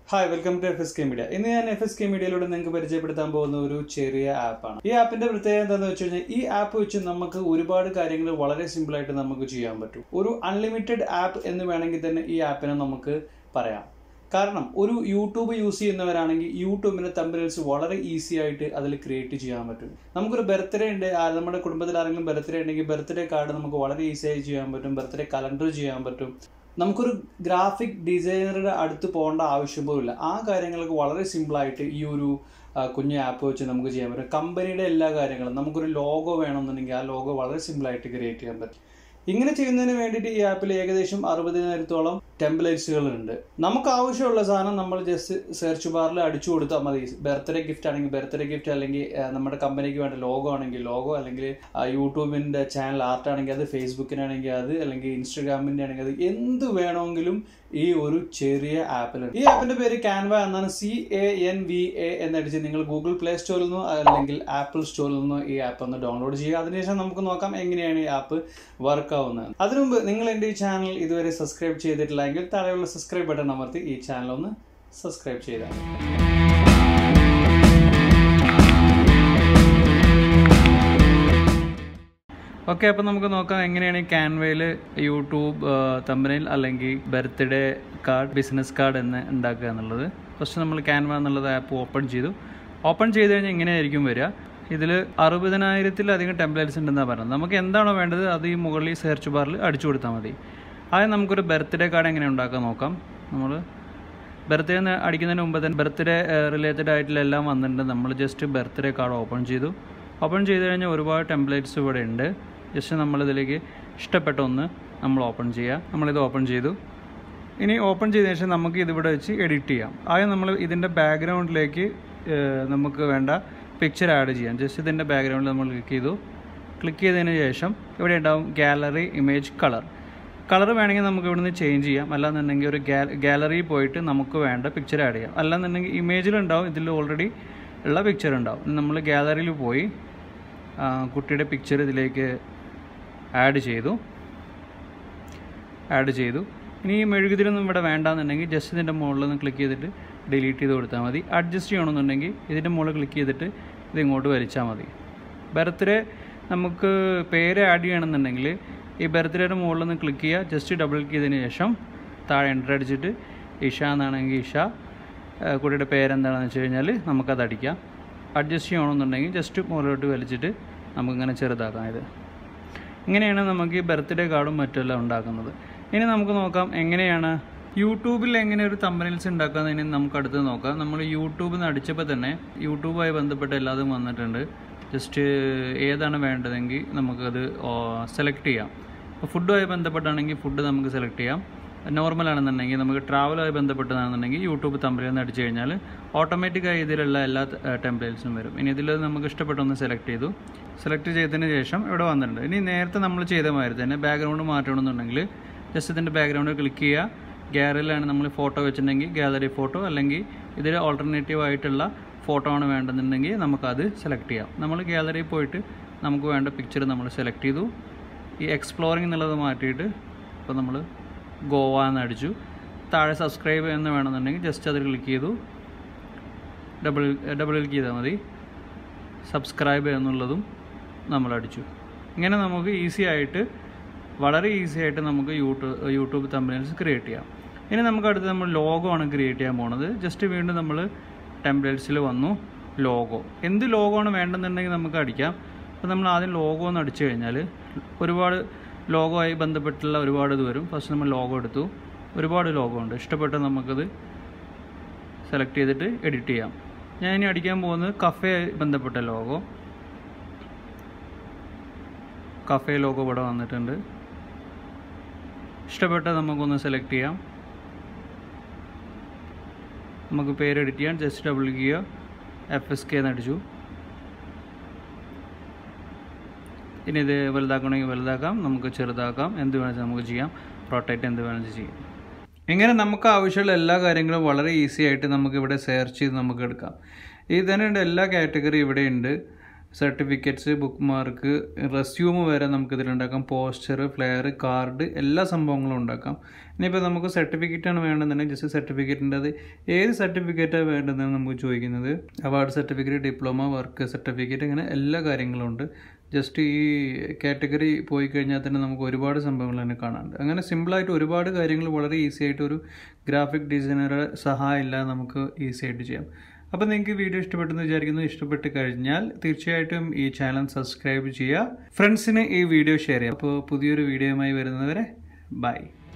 Hi welcome to F S K media ഇന്ന് ഞാൻ F S K മീഡിയയിലൂടെ നിങ്ങൾക്ക് പരിചയപ്പെടുത്താൻ പോകുന്ന ഒരു ചെറിയ ആപ്പാണ് ഈ ആപ്പിന്റെ പ്രത്യേകത എന്താണെന്ന് വെച്ച് കഴിഞ്ഞാൽ ഈ ആപ്പ് വെച്ച് നമുക്ക് ഒരുപാട് കാര്യങ്ങൾ വളരെ സിമ്പിൾ ആയിട്ട് നമുക്ക് ചെയ്യാൻ പറ്റും ഒരു അൺലിമിറ്റഡ് ആപ്പ് എന്ന് വേണമെങ്കിൽ തന്നെ ഈ ആപ്പിനെ നമുക്ക് പറയാം കാരണം ഒരു യൂട്യൂബ് യൂസ് ചെയ്യുന്നവരാണെങ്കിൽ യൂട്യൂബിന്റെ തമ്പനൽസ് വളരെ ഈസി ആയിട്ട് അതിൽ ക്രിയേറ്റ് ചെയ്യാൻ പറ്റും നമുക്കൊരു ബർത്ത്ഡേ ഉണ്ട് ആ, നമ്മുടെ കുടുംബത്തിൽ ആരെങ്കിലും ബർത്ത്ഡേ ഉണ്ടെങ്കിൽ ബർത്ത്ഡേ കാർഡ് നമുക്ക് വളരെ ഈസി ആയി ചെയ്യാൻ പറ്റും ബർത്ത്ഡേ കലണ്ടർ ചെയ്യാൻ പറ്റും നമുക്കൊരു ഗ്രാഫിക് ഡിസൈനറുടെ അടുത്ത് പോകേണ്ട ആവശ്യം പോലുമില്ല ആ കാര്യങ്ങൾക്ക് വളരെ സിമ്പിളായിട്ട് ഈ ഒരു ആ, കുഞ്ഞു ആപ്പ് വെച്ച് നമുക്ക് ചെയ്യാൻ പറ്റും കമ്പനിയുടെ എല്ലാ കാര്യങ്ങളും നമുക്കൊരു ലോഗോ വേണമെന്നുണ്ടെങ്കിൽ ആ ലോഗോ വളരെ സിമ്പിളായിട്ട് ക്രിയേറ്റ് ചെയ്യാൻ പറ്റും ഇങ്ങനെ ചെയ്യുന്നതിന് വേണ്ടിയിട്ട് ഈ ആപ്പിൽ ഏകദേശം അറുപതിനായിരത്തോളം ടെംപ്ലേറ്റ്സുകൾ ഉണ്ട് നമുക്ക് ആവശ്യമുള്ള സാധനം നമ്മൾ ജസ്റ്റ് സെർച്ച് ബാറിൽ അടിച്ചു കൊടുത്താൽ മതി ബർത്ത്ഡേ ഗിഫ്റ്റ് ആണെങ്കിൽ ബർത്ത്ഡേ ഗിഫ്റ്റ് അല്ലെങ്കിൽ ആ, നമ്മുടെ കമ്പനിക്ക് വേണ്ട ലോഗോ ആണെങ്കിൽ ലോഗോ അല്ലെങ്കിൽ ആ, യൂട്യൂബിന്റെ ചാനൽ ആർട്ട് ആണെങ്കിൽ അത് ഫേസ്ബുക്കിനാണെങ്കിൽ അത് അല്ലെങ്കിൽ ഇൻസ്റ്റഗ്രാമിന്റെ ആണെങ്കിൽ അത് എന്ത് വേണമെങ്കിലും ഈ ഒരു ചെറിയ ആപ്പിലുണ്ട് ഈ ആപ്പിന്റെ പേര് ക്യാൻവ എന്നാണ് C A N V A എന്നടിച്ച് നിങ്ങൾ ഗൂഗിൾ പ്ലേ സ്റ്റോറിൽ നിന്നോ അല്ലെങ്കിൽ ആപ്പിൾ സ്റ്റോറിൽ നിന്നോ ഈ ആപ്പ് ഒന്ന് ഡൗൺലോഡ് ചെയ്യുക അതിനുശേഷം നമുക്ക് നോക്കാം എങ്ങനെയാണ് ഈ ആപ്പ് വർക്ക് ആവുന്നത് അതിനു മുമ്പ് നിങ്ങൾ എൻ്റെ ഈ ചാനൽ ഇതുവരെ സബ്സ്ക്രൈബ് ചെയ്തിട്ടില്ലെങ്കിൽ താഴെയുള്ള സബ്സ്ക്രൈബ് ബട്ടൺ അമർത്തി ഈ ചാനൽ ഒന്ന് സബ്സ്ക്രൈബ് ചെയ്താൽ മതി. ഓക്കെ അപ്പോൾ നമുക്ക് നോക്കാം എങ്ങനെയാണ് ഈ ക്യാൻവയിൽ യൂട്യൂബ് തമ്പനയിൽ അല്ലെങ്കിൽ ബർത്ത്ഡേ കാർഡ് ബിസിനസ് കാർഡ് എന്ന് ഉണ്ടാക്കുക എന്നുള്ളത് ഫസ്റ്റ് നമ്മൾ ക്യാൻവ എന്നുള്ളത് ആപ്പ് ഓപ്പൺ ചെയ്തു ഓപ്പൺ ചെയ്ത് കഴിഞ്ഞാൽ ഇങ്ങനെയായിരിക്കും വരിക ഇതിൽ അറുപതിനായിരത്തിലധികം ടെംപ്ലേറ്റ്സ് ഉണ്ടെന്നാണ് പറയുന്നത് നമുക്ക് എന്താണോ വേണ്ടത് അത് ഈ മുകളിൽ സെർച്ച് ബാറിൽ അടിച്ചു കൊടുത്താൽ മതി ആദ്യം നമുക്കൊരു ബർത്ത്ഡേ കാർഡ് എങ്ങനെ ഉണ്ടാക്കാൻ നോക്കാം നമ്മൾ ബർത്ത്ഡേ എന്ന് അടിക്കുന്നതിന് മുമ്പ് തന്നെ ബർത്ത്ഡേ റിലേറ്റഡ് ആയിട്ടുള്ള എല്ലാം വന്നിട്ടുണ്ട് നമ്മൾ ജസ്റ്റ് ബർത്ത്ഡേ കാർഡ് ഓപ്പൺ ചെയ്തു ഓപ്പൺ ചെയ്ത് കഴിഞ്ഞാൽ ഒരുപാട് ടെംപ്ലേറ്റ്സ് ഇവിടെ ഉണ്ട് ജസ്റ്റ് നമ്മളിതിലേക്ക് ഇഷ്ടപ്പെട്ട ഒന്ന് നമ്മൾ ഓപ്പൺ ചെയ്യുക നമ്മളിത് ഓപ്പൺ ചെയ്തു ഇനി ഓപ്പൺ ചെയ്തതിന് ശേഷം നമുക്ക് ഇതിവിടെ വെച്ച് എഡിറ്റ് ചെയ്യാം ആദ്യം നമ്മൾ ഇതിൻ്റെ ബാക്ക്ഗ്രൗണ്ടിലേക്ക് നമുക്ക് വേണ്ട പിക്ചർ ആഡ് ചെയ്യാം ജസ്റ്റ് ഇതിൻ്റെ ബാക്ക്ഗ്രൗണ്ടിൽ നമ്മൾ ക്ലിക്ക് ചെയ്തു ക്ലിക്ക് ചെയ്തതിന് ശേഷം ഇവിടെ ഉണ്ടാവും ഗാലറി ഇമേജ് കളർ കളർ വേണമെങ്കിൽ നമുക്ക് ഇവിടുന്ന് ചേഞ്ച് ചെയ്യാം അല്ലാന്നുണ്ടെങ്കിൽ ഒരു ഗാലറിയിൽ പോയിട്ട് നമുക്ക് വേണ്ട പിക്ചർ ആഡ് ചെയ്യാം അല്ലാന്നുണ്ടെങ്കിൽ ഇമേജിലുണ്ടാവും ഇതിൽ ഓൾറെഡി ഉള്ള പിക്ചർ ഉണ്ടാവും നമ്മൾ ഗാലറിയിൽ പോയി ആ, കുട്ടിയുടെ പിക്ചർ ഇതിലേക്ക് ആഡ് ചെയ്തു ആഡ് ചെയ്തു ഇനി ഈ മെഴുകുതിരൊന്നും ഇവിടെ വേണ്ടാന്നുണ്ടെങ്കിൽ ജസ്റ്റ് ഇതിൻ്റെ മുകളിൽ നിന്ന് ക്ലിക്ക് ചെയ്തിട്ട് ഡിലീറ്റ് ചെയ്ത് കൊടുത്താൽ മതി അഡ്ജസ്റ്റ് ചെയ്യണമെന്നുണ്ടെങ്കിൽ ഇതിൻ്റെ മുകളിൽ ക്ലിക്ക് ചെയ്തിട്ട് ഇത് ഇങ്ങോട്ട് വലിച്ചാൽ മതി ബർത്ത്ഡേ നമുക്ക് പേര് ആഡ് ചെയ്യണമെന്നുണ്ടെങ്കിൽ ഈ ബർത്ത്ഡേയുടെ മുകളിൽ നിന്ന് ക്ലിക്ക് ചെയ്യുക ജസ്റ്റ് ഡബിൾ ക്ലിക്ക് ചെയ്തതിന് ശേഷം താഴെ എൻ്റർ അടിച്ചിട്ട് ഇഷ എന്നാണെങ്കിൽ ഇഷ ആ, കുട്ടിയുടെ പേരെന്താണെന്ന് വെച്ച് കഴിഞ്ഞാൽ നമുക്കത് അടിക്കാം അഡ്ജസ്റ്റ് ചെയ്യണമെന്നുണ്ടെങ്കിൽ ജസ്റ്റ് മുകളിലോട്ട് വലിച്ചിട്ട് നമുക്കിങ്ങനെ ചെറുതാക്കാം ഇത് ഇങ്ങനെയാണ് നമുക്ക് ഈ ബർത്ത്ഡേ കാർഡും മറ്റെല്ലാം ഉണ്ടാക്കുന്നത് ഇനി നമുക്ക് നോക്കാം എങ്ങനെയാണ് യൂട്യൂബിൽ എങ്ങനെ ഒരു തമ്പനിൽസ് ഉണ്ടാക്കാമെന്ന് ഇനി നമുക്ക് അടുത്ത് നോക്കാം നമ്മൾ യൂട്യൂബിൽ നിന്ന് അടിച്ചപ്പോൾ തന്നെ യൂട്യൂബുമായി ബന്ധപ്പെട്ട എല്ലാതും വന്നിട്ടുണ്ട് ജസ്റ്റ് ഏതാണ് വേണ്ടതെങ്കിൽ നമുക്കത് സെലക്ട് ചെയ്യാം ഇപ്പോൾ ഫുഡുമായി ബന്ധപ്പെട്ടാണെങ്കിൽ ഫുഡ് നമുക്ക് സെലക്ട് ചെയ്യാം നോർമൽ ആണെന്നുണ്ടെങ്കിൽ നമുക്ക് ട്രാവലുമായി ബന്ധപ്പെട്ടതാണെന്നുണ്ടെങ്കിൽ യൂട്യൂബ് തമ്പനിൽ നിന്ന് അടിച്ചു കഴിഞ്ഞാൽ ഓട്ടോമാറ്റിക്കായി ഇതിലുള്ള എല്ലാ ടെംപ്ലേറ്റ്സും വരും ഇനി ഇതിൽ നമുക്ക് ഇഷ്ടപ്പെട്ട ഒന്ന് സെലക്ട് ചെയ്തു സെലക്ട് ചെയ്തതിന് ശേഷം ഇവിടെ വന്നിട്ടുണ്ട് ഇനി നേരത്തെ നമ്മൾ ചെയ്ത മാതിരി തന്നെ ബാക്ക്ഗ്രൗണ്ട് മാറ്റണമെന്നുണ്ടെങ്കിൽ ജസ്റ്റ് ഇതിൻ്റെ ബാക്ക്ഗ്രൗണ്ട് ക്ലിക്ക് ചെയ്യുക ഗാലറിയിലാണ് നമ്മൾ ഫോട്ടോ വെച്ചിട്ടുണ്ടെങ്കിൽ ഗാലറി ഫോട്ടോ അല്ലെങ്കിൽ ഇതിൽ ഓൾട്ടർനേറ്റീവ് ആയിട്ടുള്ള ഫോട്ടോ ആണ് വേണ്ടെന്നുണ്ടെങ്കിൽ നമുക്കത് സെലക്ട് ചെയ്യാം നമ്മൾ ഗാലറിയിൽ പോയിട്ട് നമുക്ക് വേണ്ട പിക്ചർ നമ്മൾ സെലക്ട് ചെയ്തു ഈ എക്സ്പ്ലോറിംഗ് എന്നുള്ളത് മാറ്റിയിട്ട് ഇപ്പോൾ നമ്മൾ ഗോവ എന്ന് അടിച്ചു താഴെ സബ്സ്ക്രൈബ് എന്ന് വേണമെന്നുണ്ടെങ്കിൽ ജസ്റ്റ് അതിൽ ക്ലിക്ക് ചെയ്തു ഡബിൾ ഡബിൾ ക്ലിക്ക് ചെയ്താൽ മതി സബ്സ്ക്രൈബ് എന്നുള്ളതും നമ്മൾ അടിച്ചു ഇങ്ങനെ നമുക്ക് ഈസി ആയിട്ട് വളരെ ഈസി ആയിട്ട് നമുക്ക് യൂട്യൂബ് യൂട്യൂബ് തമ്പനൽസ് ക്രിയേറ്റ് ചെയ്യാം ഇനി നമുക്ക് അടുത്ത് നമ്മൾ ലോഗോ ആണ് ക്രിയേറ്റ് ചെയ്യാൻ പോണത് ജസ്റ്റ് വീണ്ടും നമ്മൾ ടെംപ്ലേറ്റ്സിൽ വന്നു ലോഗോ എന്ത് ലോഗോ ആണ് വേണ്ടെന്നുണ്ടെങ്കിൽ നമുക്ക് അടിക്കാം അപ്പോൾ നമ്മൾ ആദ്യം ലോഗോ എന്ന് അടിച്ചു കഴിഞ്ഞാൽ ഒരുപാട് ലോഗോ ആയി ബന്ധപ്പെട്ടുള്ള ഒരുപാട് ഇത് വരും ഫസ്റ്റ് നമ്മൾ ലോഗോ എടുത്തു ഒരുപാട് ലോഗോ ഉണ്ട് ഇഷ്ടപ്പെട്ട നമുക്കത് സെലക്ട് ചെയ്തിട്ട് എഡിറ്റ് ചെയ്യാം ഞാൻ ഇനി അടിക്കാൻ പോകുന്നത് കഫേ ബന്ധപ്പെട്ട ലോഗോ കഫേ ലോഗോ ഇവിടെ വന്നിട്ടുണ്ട് ഇഷ്ടപ്പെട്ട നമുക്കൊന്ന് സെലക്ട് ചെയ്യാം നമുക്ക് പേര് എഡിറ്റ് ചെയ്യാം ജസ്റ്റ് ഡബിൾ ചെയ്യുക എഫ് എസ് കെ എന്ന് അടിച്ചു ഇനി ഇത് വലുതാക്കണമെങ്കിൽ വലുതാക്കാം നമുക്ക് ചെറുതാക്കാം എന്ത് വേണമെങ്കിൽ നമുക്ക് ചെയ്യാം റൊട്ടേറ്റ് എന്ത് വേണമെങ്കിൽ ചെയ്യാം ഇങ്ങനെ നമുക്ക് ആവശ്യമുള്ള എല്ലാ കാര്യങ്ങളും വളരെ ഈസി ആയിട്ട് നമുക്ക് ഇവിടെ സെർച്ച് ചെയ്ത് നമുക്ക് എടുക്കാം ഇത് തന്നെ എല്ലാ കാറ്റഗറി ഇവിടെ ഉണ്ട് സർട്ടിഫിക്കറ്റ്സ് ബുക്ക് മാർക്ക് റെസ്യൂം വരെ നമുക്ക് ഇതിലുണ്ടാക്കാം പോസ്റ്റർ ഫ്ലെയർ കാർഡ് എല്ലാ സംഭവങ്ങളും ഉണ്ടാക്കാം ഇനിയിപ്പോൾ നമുക്ക് സർട്ടിഫിക്കറ്റാണ് വേണ്ടതെന്നുണ്ടെങ്കിൽ ജസ്റ്റ് സർട്ടിഫിക്കറ്റിൻ്റെ അത് ഏത് സർട്ടിഫിക്കറ്റാണ് വേണ്ടതെന്നാണ് നമുക്ക് ചോദിക്കുന്നത് award certificate diploma work certificate അങ്ങനെ എല്ലാ കാര്യങ്ങളും ഉണ്ട് ജസ്റ്റ് ഈ കാറ്റഗറി പോയി കഴിഞ്ഞാൽ തന്നെ നമുക്ക് ഒരുപാട് സംഭവങ്ങൾ തന്നെ കാണാനുണ്ട് അങ്ങനെ സിമ്പിളായിട്ട് ഒരുപാട് കാര്യങ്ങൾ വളരെ ഈസി ആയിട്ട് ഒരു ഗ്രാഫിക് ഡിസൈനറുടെ സഹായം ഇല്ലാതെ നമുക്ക് ഈസി ആയിട്ട് ചെയ്യാം അപ്പോൾ നിങ്ങൾക്ക് വീഡിയോ ഇഷ്ടപ്പെട്ടെന്ന് വിചാരിക്കുന്നു ഇഷ്ടപ്പെട്ട് കഴിഞ്ഞാൽ തീർച്ചയായിട്ടും ഈ ചാനൽ സബ്സ്ക്രൈബ് ചെയ്യുക ഫ്രണ്ട്സിന് ഈ വീഡിയോ ഷെയർ ചെയ്യുക അപ്പോൾ പുതിയൊരു വീഡിയോയുമായി വരുന്നവരെ ബൈ